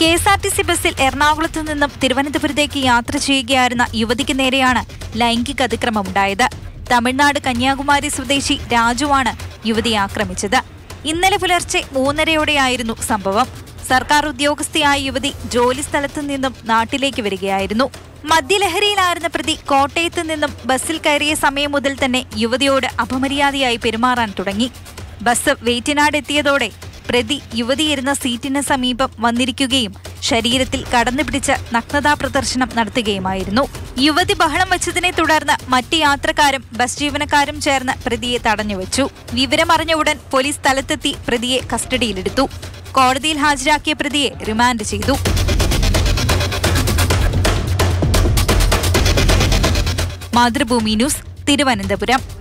K S R T C ബസ്സിൽ എറണാകുളത്തു നിന്നും തിരുവനന്തപുരത്തേക്ക് യാത്ര ചെയ്യുകയായിരുന്ന യുവതിക്ക് നേരെയാണ് ലൈംഗിക അതിക്രമമുണ്ടായത് തമിഴ്നാട് കന്യാകുമാരി സ്വദേശി രാജുവാണ് യുവതിയെ ആക്രമിച്ചത് ഇന്നലെ പുലർച്ചെ മൂന്നരയോടെയായിരുന്നു സംഭവം സർക്കാർ ഉദ്യോഗസ്ഥയായ യുവതി ജോലി സ്ഥലത്തു നിന്നും നാട്ടിലേക്ക് വരികയായിരുന്നു മദ്യലഹരിയിലായിരുന്ന പ്രതി കോട്ടയത്ത് നിന്നും ബസ്സിൽ കയറിയ സമയം മുതൽ തന്നെ യുവതിയോട് അപമര്യാദയായി പെരുമാറാൻ തുടങ്ങി ബസ് വെയിറ്റിനാട് എത്തിയതോടെ പ്രതി യുവതിയിരുന്ന സീറ്റിന് സമീപം വന്നിരിക്കുകയും ശരീരത്തിൽ കടന്നു പിടിച്ച് നഗ്നതാ പ്രദർശനം നടത്തുകയുമായിരുന്നു യുവതി ബഹളം വച്ചതിനെ തുടർന്ന് മറ്റ് യാത്രക്കാരും ബസ് ജീവനക്കാരും ചേർന്ന് പ്രതിയെ തടഞ്ഞുവച്ചു വിവരമറിഞ്ഞ ഉടൻ പോലീസ് സ്ഥലത്തെത്തി പ്രതിയെ കസ്റ്റഡിയിലെടുത്തു കോടതിയിൽ ഹാജരാക്കിയ പ്രതിയെ റിമാൻഡ് ചെയ്തു മാതൃഭൂമി ന്യൂസ് തിരുവനന്തപുരം